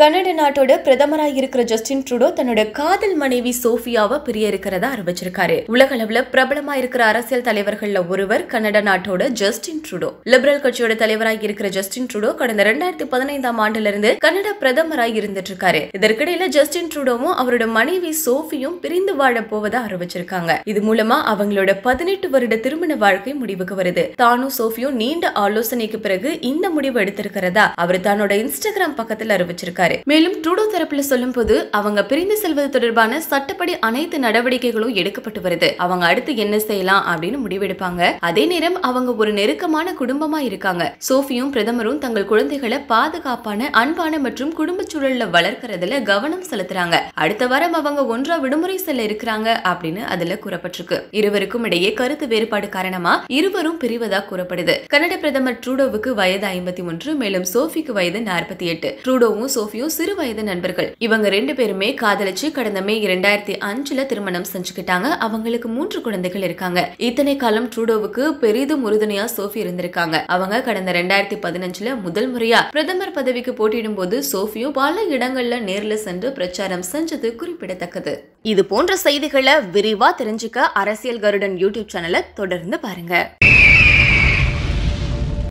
Canada நாட்டோட பிரதமராக இருக்கிற ஜஸ்டின் ட்ரூடோ தன்னோட காதல் மனைவி சோஃபியாவை பிரிய இருக்கிறதா அறிவிச்சிருக்காரு உலக அளவுல பிரபலமா இருக்கிற அரசியல் தலைவர்கள்ல ஒருவர் கனடா நாட்டோட ஜஸ்டின் ட்ரூடோ லிபரல் கட்சியோட தலைவராக இருக்கிற ஜஸ்டின் ட்ரூடோ கடந்த ரெண்டாயிரத்தி பதினைந்தாம் ஆண்டுல இருந்து கனடா பிரதமராக இருந்துட்டு இருக்காரு இதற்கிடையில ஜஸ்டின் ட்ரூடோவும் அவரோட மனைவி சோஃபியும் பிரிந்து வாழ போவதா அறிவிச்சிருக்காங்க இது மூலமா அவங்களோட பதினெட்டு வருட திருமண வாழ்க்கை முடிவுக்கு வருது தானும் சோஃபியும் நீண்ட ஆலோசனைக்கு பிறகு இந்த முடிவு எடுத்திருக்கிறதா அவர் தன்னோட இன்ஸ்டாகிராம் பக்கத்துல அறிவிச்சிருக்காரு மேலும் ட்ரூடோ தரப்புல சொல்லும்போது அவங்க பிரிந்து செல்வது தொடர்பான சட்டப்படி அனைத்து நடவடிக்கைகளும் எடுக்கப்பட்டு வருது அவங்க அடுத்து என்ன செய்யலாம் அப்படின்னு முடிவெடுப்பாங்க அதே நேரம் அவங்க ஒரு நெருக்கமான குடும்பமா இருக்காங்க சோஃபியும் பிரதமரும் தங்கள் குழந்தைகளை பாதுகாப்பான அன்பான மற்றும் குடும்ப சூழல்ல வளர்க்கறதுல கவனம் செலுத்துறாங்க அடுத்த வாரம் அவங்க ஒன்றா விடுமுறை செல்ல இருக்கிறாங்க அப்படின்னு அதுல கூறப்பட்டிருக்கு இருவருக்கும் இடையே கருத்து வேறுபாடு காரணமா இருவரும் பிரிவதா கூறப்படுது கனடா பிரதமர் ட்ரூடோவுக்கு வயது ஐம்பத்தி ஒன்று மேலும் சோஃபிக்கு வயது நாற்பத்தி எட்டு ட்ரூடோவும் சோஃபியும் சிறு வயது நண்பர்கள் இவங்க ரெண்டு பேருமே காதலிச்சு கடந்த மே இரண்டாயிரத்தி அஞ்சுல திருமணம் செஞ்சுக்கிட்டாங்க அவங்களுக்கு மூன்று குழந்தைகள் இருக்காங்க இத்தனை காலம் ட்ரூடோவுக்கு பெரிதும் உறுதுணையா சோஃபி இருந்திருக்காங்க அவங்க கடந்த ரெண்டாயிரத்தி பதினஞ்சுல முதல் முறையா பிரதமர் பதவிக்கு போட்டியிடும் போது சோஃபியும் பல இடங்கள்ல நேர்ல சென்று பிரச்சாரம் செஞ்சது குறிப்பிடத்தக்கது இது போன்ற செய்திகளை விரிவா தெரிஞ்சுக்க அரசியல் கருடன் யூடியூப் சேனலை தொடர்ந்து பாருங்க